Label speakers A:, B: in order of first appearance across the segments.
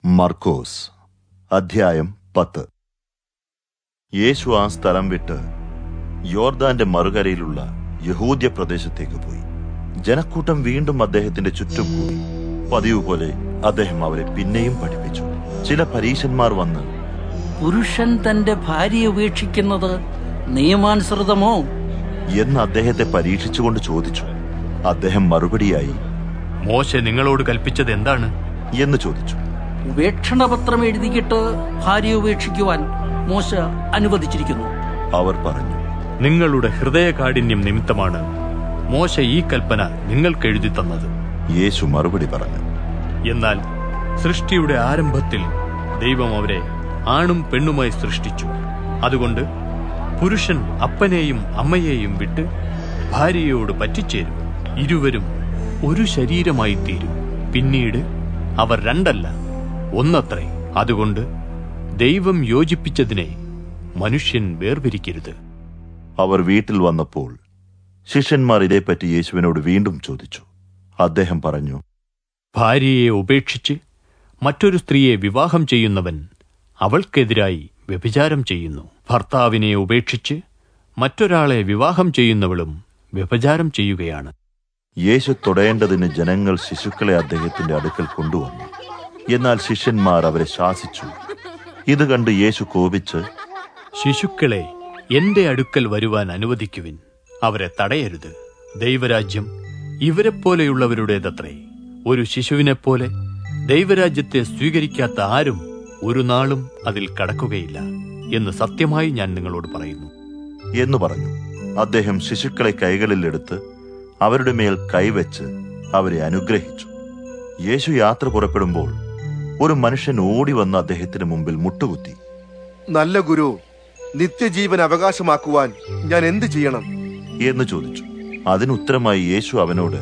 A: മർക്കോസ് അധ്യായം പത്ത് യേശു ആ സ്ഥലം വിട്ട് യോർദാന്റെ മറുകരയിലുള്ള യഹൂദ്യ പ്രദേശത്തേക്ക് പോയി ജനക്കൂട്ടം വീണ്ടും അദ്ദേഹത്തിന്റെ ചുറ്റും കൂടി പതിവ് പോലെ അദ്ദേഹം അവരെ പിന്നെയും പഠിപ്പിച്ചു ചില പരീശന്മാർ വന്ന്
B: പുരുഷൻ തന്റെ ഭാര്യയെ ഉപേക്ഷിക്കുന്നത് നിയമാനുസൃതമോ
A: എന്ന് അദ്ദേഹത്തെ പരീക്ഷിച്ചുകൊണ്ട് ചോദിച്ചു അദ്ദേഹം മറുപടിയായി
C: മോശ നിങ്ങളോട് കൽപ്പിച്ചത് എന്താണ്
B: എന്ന്
A: ചോദിച്ചു
B: ഉപേക്ഷണപത്രം എഴുതിയിട്ട് ഭാര്യയെ ഉപേക്ഷിക്കുവാൻ മോശ അനുവദിച്ചിരിക്കുന്നു
A: അവർ പറഞ്ഞു
C: നിങ്ങളുടെ ഹൃദയകാഠിന്യം നിമിത്തമാണ് മോശ ഈ കൽപ്പന നിങ്ങൾക്ക് എഴുതി തന്നത്
A: യേശു മറുപടി പറഞ്ഞു
C: എന്നാൽ സൃഷ്ടിയുടെ ആരംഭത്തിൽ ദൈവം അവരെ ആണും പെണ്ണുമായി സൃഷ്ടിച്ചു അതുകൊണ്ട് പുരുഷൻ അപ്പനെയും അമ്മയെയും വിട്ട് ഭാര്യയോട് പറ്റിച്ചേരും ഇരുവരും ഒരു ശരീരമായി തീരും പിന്നീട് അവർ രണ്ടല്ല ഒന്നത്രേ അതുകൊണ്ട് ദൈവം യോജിപ്പിച്ചതിനെ മനുഷ്യൻ വേർപിരിക്കരുത്
A: അവർ വീട്ടിൽ വന്നപ്പോൾ ശിഷ്യന്മാർ ഇതേപ്പറ്റി യേശുവിനോട് വീണ്ടും ചോദിച്ചു അദ്ദേഹം പറഞ്ഞു
C: ഭാര്യയെ ഉപേക്ഷിച്ച് മറ്റൊരു സ്ത്രീയെ വിവാഹം ചെയ്യുന്നവൻ അവൾക്കെതിരായി വ്യഭിചാരം ചെയ്യുന്നു ഭർത്താവിനെ ഉപേക്ഷിച്ച് മറ്റൊരാളെ വിവാഹം ചെയ്യുന്നവളും വ്യഭിചാരം ചെയ്യുകയാണ്
A: യേശു തൊടേണ്ടതിന് ജനങ്ങൾ ശിശുക്കളെ അദ്ദേഹത്തിന്റെ അടുക്കൽ കൊണ്ടുവന്നു എന്നാൽ ശിഷ്യന്മാർ അവരെ ശാസിച്ചു ഇത് കണ്ട് യേശു കോപിച്ച്
C: ശിശുക്കളെ എന്റെ അടുക്കൽ വരുവാൻ അനുവദിക്കുവിൻ അവരെ തടയരുത് ദൈവരാജ്യം ഇവരെപ്പോലെയുള്ളവരുടേതത്രേ ഒരു ശിശുവിനെപ്പോലെ ദൈവരാജ്യത്തെ സ്വീകരിക്കാത്ത ആരും ഒരു നാളും അതിൽ കടക്കുകയില്ല എന്ന് സത്യമായി ഞാൻ നിങ്ങളോട് പറയുന്നു
A: എന്ന് പറഞ്ഞു അദ്ദേഹം ശിശുക്കളെ കൈകളിലെടുത്ത് അവരുടെ മേൽ കൈവച്ച് അവരെ അനുഗ്രഹിച്ചു യേശു യാത്ര പുറപ്പെടുമ്പോൾ ഒരു മനുഷ്യൻ ഓടി വന്ന് അദ്ദേഹത്തിന് മുമ്പിൽ മുട്ടുകുത്തി
D: നല്ല ഗുരു നിത്യജീവൻ അവകാശമാക്കുവാൻ ഞാൻ എന്ത് ചെയ്യണം
A: എന്ന് ചോദിച്ചു അതിനുത്തരമായി യേശു അവനോട്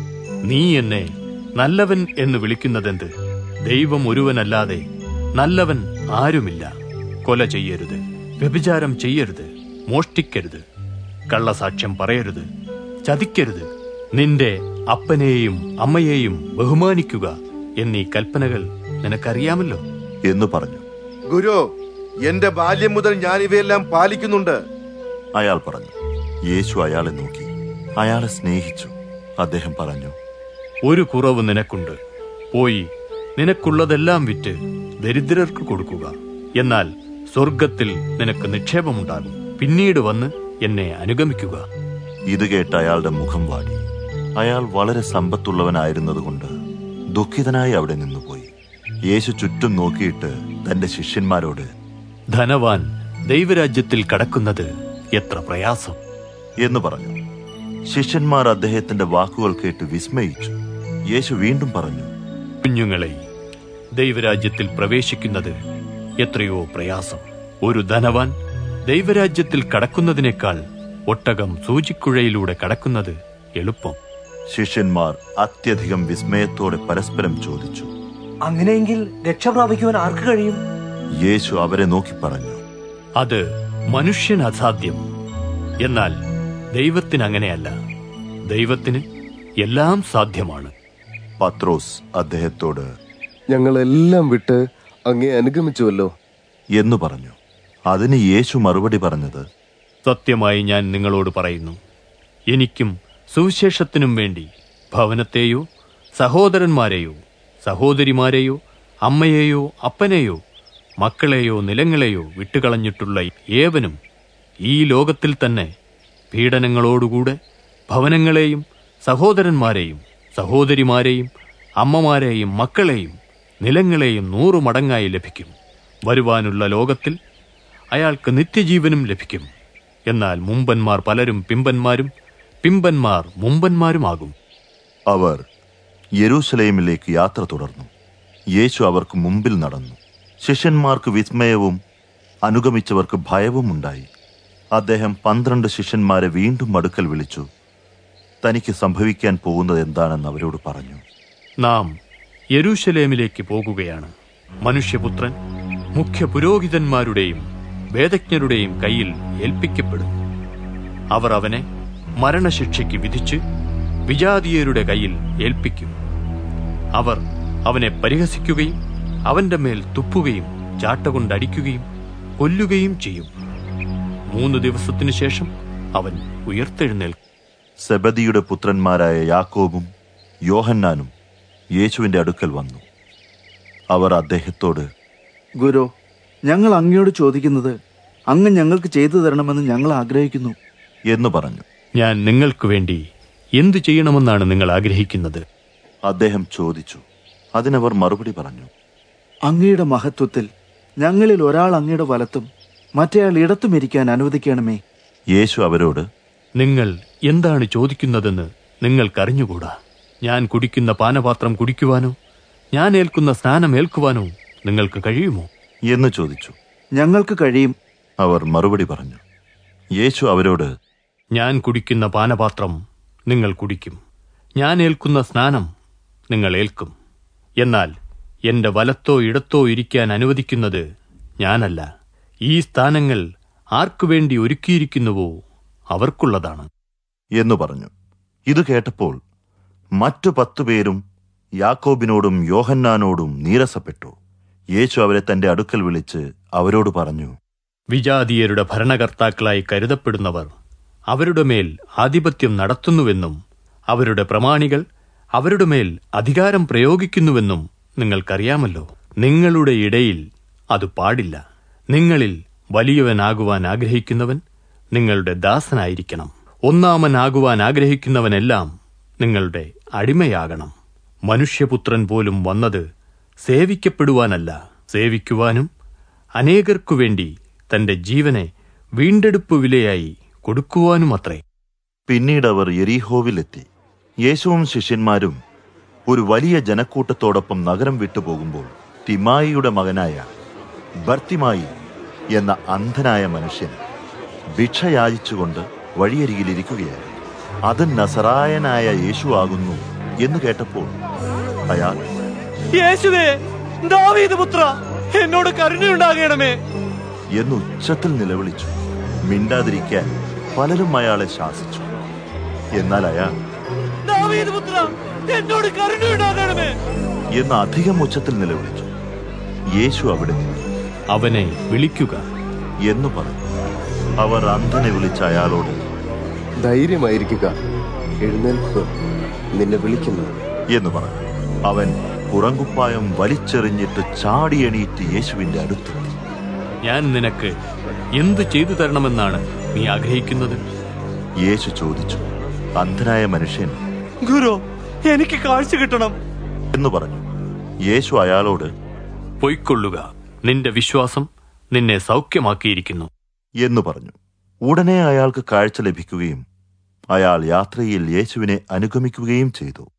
C: നീ എന്നെ നല്ലവൻ എന്ന് വിളിക്കുന്നതെന്ത് ദൈവം ഒരുവനല്ലാതെ നല്ലവൻ ആരുമില്ല കൊല ചെയ്യരുത് വ്യഭിചാരം ചെയ്യരുത് മോഷ്ടിക്കരുത് കള്ളസാക്ഷ്യം പറയരുത് ചതിക്കരുത് നിന്റെ അപ്പനെയും അമ്മയെയും ബഹുമാനിക്കുക എന്നീ കൽപ്പനകൾ നിനക്കറിയാമല്ലോ
A: എന്ന് പറഞ്ഞു
D: ഗുരു എന്റെ ബാല്യം മുതൽ ഞാൻ ഇവയെല്ലാം പാലിക്കുന്നുണ്ട്
A: അയാൾ പറഞ്ഞു യേശു അയാളെ നോക്കി അയാളെ സ്നേഹിച്ചു അദ്ദേഹം പറഞ്ഞു
C: ഒരു കുറവ് നിനക്കുണ്ട് പോയി നിനക്കുള്ളതെല്ലാം വിറ്റ് ദരിദ്രർക്ക് കൊടുക്കുക എന്നാൽ സ്വർഗത്തിൽ നിനക്ക് നിക്ഷേപമുണ്ടാകും പിന്നീട് വന്ന് എന്നെ അനുഗമിക്കുക
A: ഇത് കേട്ട് അയാളുടെ മുഖം വാടി അയാൾ വളരെ സമ്പത്തുള്ളവനായിരുന്നതുകൊണ്ട് ദുഃഖിതനായി അവിടെ നിന്നുപോയി യേശു ചുറ്റും നോക്കിയിട്ട് തന്റെ ശിഷ്യന്മാരോട്
C: ധനവാൻ ദൈവരാജ്യത്തിൽ കടക്കുന്നത് എത്ര പ്രയാസം
A: എന്ന് പറഞ്ഞു ശിഷ്യന്മാർ അദ്ദേഹത്തിന്റെ വാക്കുകൾ കേട്ട് വിസ്മയിച്ചു യേശു വീണ്ടും പറഞ്ഞു
C: കുഞ്ഞുങ്ങളെ ദൈവരാജ്യത്തിൽ പ്രവേശിക്കുന്നത് എത്രയോ പ്രയാസം ഒരു ധനവാൻ ദൈവരാജ്യത്തിൽ കടക്കുന്നതിനേക്കാൾ ഒട്ടകം സൂചിക്കുഴയിലൂടെ കടക്കുന്നത് എളുപ്പം
A: ശിഷ്യന്മാർ അത്യധികം വിസ്മയത്തോടെ പരസ്പരം ചോദിച്ചു
E: അങ്ങനെയെങ്കിൽ രക്ഷ പ്രാപിക്കുവാൻ ആർക്ക് കഴിയും
A: യേശു അവരെ നോക്കി പറഞ്ഞു
C: അത് മനുഷ്യന് അസാധ്യം എന്നാൽ ദൈവത്തിന് അങ്ങനെയല്ല ദൈവത്തിന് എല്ലാം സാധ്യമാണ്
A: പത്രോസ് അദ്ദേഹത്തോട്
F: ഞങ്ങളെല്ലാം വിട്ട് അങ്ങേ അനുഗമിച്ചുവല്ലോ
A: എന്ന് പറഞ്ഞു അതിന് യേശു മറുപടി പറഞ്ഞത്
C: സത്യമായി ഞാൻ നിങ്ങളോട് പറയുന്നു എനിക്കും സുവിശേഷത്തിനും വേണ്ടി ഭവനത്തെയോ സഹോദരന്മാരെയോ സഹോദരിമാരെയോ അമ്മയെയോ അപ്പനെയോ മക്കളെയോ നിലങ്ങളെയോ വിട്ടുകളഞ്ഞിട്ടുള്ള ഏവനും ഈ ലോകത്തിൽ തന്നെ പീഡനങ്ങളോടുകൂടെ ഭവനങ്ങളെയും സഹോദരന്മാരെയും സഹോദരിമാരെയും അമ്മമാരെയും മക്കളെയും നിലങ്ങളെയും നൂറു മടങ്ങായി ലഭിക്കും വരുവാനുള്ള ലോകത്തിൽ അയാൾക്ക് നിത്യജീവനും ലഭിക്കും എന്നാൽ മുമ്പന്മാർ പലരും പിമ്പന്മാരും പിമ്പന്മാർ മുമ്പന്മാരുമാകും
A: അവർ യെരൂശലേമിലേക്ക് യാത്ര തുടർന്നു യേശു അവർക്ക് മുമ്പിൽ നടന്നു ശിഷ്യന്മാർക്ക് വിസ്മയവും അനുഗമിച്ചവർക്ക് ഭയവും ഉണ്ടായി അദ്ദേഹം പന്ത്രണ്ട് ശിഷ്യന്മാരെ വീണ്ടും അടുക്കൽ വിളിച്ചു തനിക്ക് സംഭവിക്കാൻ പോകുന്നത് എന്താണെന്ന് അവരോട് പറഞ്ഞു
C: നാം യെരൂശലേമിലേക്ക് പോകുകയാണ് മനുഷ്യപുത്രൻ മുഖ്യ പുരോഹിതന്മാരുടെയും വേദജ്ഞരുടെയും കയ്യിൽ ഏൽപ്പിക്കപ്പെടും അവർ അവനെ മരണശിക്ഷയ്ക്ക് വിധിച്ച് വിജാതീയരുടെ കയ്യിൽ ഏൽപ്പിക്കും അവർ അവനെ പരിഹസിക്കുകയും അവന്റെ മേൽ തുപ്പുകയും ചാട്ടകൊണ്ടടിക്കുകയും കൊല്ലുകയും ചെയ്യും മൂന്ന് ദിവസത്തിനു ശേഷം അവൻ ഉയർത്തെഴുന്നേൽക്കും
A: സെബദിയുടെ പുത്രന്മാരായ യാക്കോബും യോഹന്നാനും യേശുവിന്റെ അടുക്കൽ വന്നു അവർ അദ്ദേഹത്തോട്
G: ഗുരു ഞങ്ങൾ അങ്ങയോട് ചോദിക്കുന്നത് അങ്ങ് ഞങ്ങൾക്ക് ചെയ്തു തരണമെന്ന് ഞങ്ങൾ ആഗ്രഹിക്കുന്നു
A: എന്ന് പറഞ്ഞു
C: ഞാൻ നിങ്ങൾക്ക് വേണ്ടി എന്തു ചെയ്യണമെന്നാണ് നിങ്ങൾ ആഗ്രഹിക്കുന്നത്
A: അദ്ദേഹം ചോദിച്ചു അതിനവർ മറുപടി പറഞ്ഞു
G: അങ്ങയുടെ മഹത്വത്തിൽ ഞങ്ങളിൽ ഒരാൾ അങ്ങയുടെ വലത്തും മറ്റേയാൾ ഇടത്തും ഇരിക്കാൻ അനുവദിക്കണമേ
A: യേശു അവരോട്
C: നിങ്ങൾ എന്താണ് ചോദിക്കുന്നതെന്ന് നിങ്ങൾക്കറിഞ്ഞുകൂടാ ഞാൻ കുടിക്കുന്ന പാനപാത്രം കുടിക്കുവാനോ ഞാൻ ഏൽക്കുന്ന സ്നാനം ഏൽക്കുവാനോ നിങ്ങൾക്ക് കഴിയുമോ
A: എന്ന് ചോദിച്ചു
G: ഞങ്ങൾക്ക് കഴിയും
A: അവർ മറുപടി പറഞ്ഞു യേശു അവരോട്
C: ഞാൻ കുടിക്കുന്ന പാനപാത്രം നിങ്ങൾ കുടിക്കും ഞാൻ ഏൽക്കുന്ന സ്നാനം നിങ്ങൾ ഏൽക്കും എന്നാൽ എന്റെ വലത്തോ ഇടത്തോ ഇരിക്കാൻ അനുവദിക്കുന്നത് ഞാനല്ല ഈ സ്ഥാനങ്ങൾ ആർക്കുവേണ്ടി ഒരുക്കിയിരിക്കുന്നുവോ അവർക്കുള്ളതാണ്
A: എന്നു പറഞ്ഞു ഇത് കേട്ടപ്പോൾ മറ്റു പത്തു പേരും യാക്കോബിനോടും യോഹന്നാനോടും നീരസപ്പെട്ടു യേശു അവരെ തന്റെ അടുക്കൽ വിളിച്ച് അവരോട് പറഞ്ഞു
C: വിജാതീയരുടെ ഭരണകർത്താക്കളായി കരുതപ്പെടുന്നവർ അവരുടെ മേൽ ആധിപത്യം നടത്തുന്നുവെന്നും അവരുടെ പ്രമാണികൾ അവരുടെ മേൽ അധികാരം പ്രയോഗിക്കുന്നുവെന്നും നിങ്ങൾക്കറിയാമല്ലോ നിങ്ങളുടെ ഇടയിൽ അത് പാടില്ല നിങ്ങളിൽ വലിയവനാകുവാൻ ആഗ്രഹിക്കുന്നവൻ നിങ്ങളുടെ ദാസനായിരിക്കണം ഒന്നാമനാകുവാൻ ആഗ്രഹിക്കുന്നവനെല്ലാം നിങ്ങളുടെ അടിമയാകണം മനുഷ്യപുത്രൻ പോലും വന്നത് സേവിക്കപ്പെടുവാനല്ല സേവിക്കുവാനും അനേകർക്കു വേണ്ടി തന്റെ ജീവനെ വീണ്ടെടുപ്പ് വിലയായി കൊടുക്കുവാനുമത്രേ
A: പിന്നീട് അവർ യെരീഹോവിലെത്തി യേശുവും ശിഷ്യന്മാരും ഒരു വലിയ ജനക്കൂട്ടത്തോടൊപ്പം നഗരം വിട്ടുപോകുമ്പോൾ തിമായിയുടെ മകനായ ബർത്തിമായി എന്ന അന്ധനായ മനുഷ്യൻ ഭിക്ഷ യാചിച്ചുകൊണ്ട് വഴിയരികിലിരിക്കുകയായിരുന്നു അത് നസറായനായ യേശു ആകുന്നു എന്ന് കേട്ടപ്പോൾ അയാൾ
E: യേശുവേ ദാവീദ് പുത്ര എന്നോട് കരുണയുണ്ടാകണമേ
A: എന്ന് ഉച്ചത്തിൽ നിലവിളിച്ചു മിണ്ടാതിരിക്കാൻ പലരും അയാളെ ശാസിച്ചു എന്നാൽ അയാൾ
E: ദാവീദ് പുത്ര എന്നോട് കരുണയുണ്ടാകണമേ
A: എന്ന് അധികം ഉച്ചത്തിൽ നിലവിളിച്ചു യേശു അവിടെ നിന്നു
C: അവനെ വിളിക്കുക
A: എന്ന് പറഞ്ഞു അവർ അന്ധനെ വിളിച്ച അയാളോട്
F: ധൈര്യമായിരിക്കുക എഴുന്നേൽക്കുക നിന്നെ വിളിക്കുന്നു
A: എന്ന് പറഞ്ഞു അവൻ പുറങ്കുപ്പായം വലിച്ചെറിഞ്ഞിട്ട് ചാടിയണീറ്റ് യേശുവിന്റെ അടുത്തെത്തി
C: ഞാൻ നിനക്ക് എന്തു ചെയ്തു തരണമെന്നാണ് നീ ആഗ്രഹിക്കുന്നത്
A: യേശു ചോദിച്ചു അന്ധനായ മനുഷ്യൻ
E: ഗുരു എനിക്ക് കാഴ്ച കിട്ടണം
A: എന്ന് പറഞ്ഞു യേശു അയാളോട്
C: പൊയ്ക്കൊള്ളുക നിന്റെ വിശ്വാസം നിന്നെ സൗഖ്യമാക്കിയിരിക്കുന്നു
A: എന്ന് പറഞ്ഞു ഉടനെ അയാൾക്ക് കാഴ്ച ലഭിക്കുകയും അയാൾ യാത്രയിൽ യേശുവിനെ അനുഗമിക്കുകയും ചെയ്തു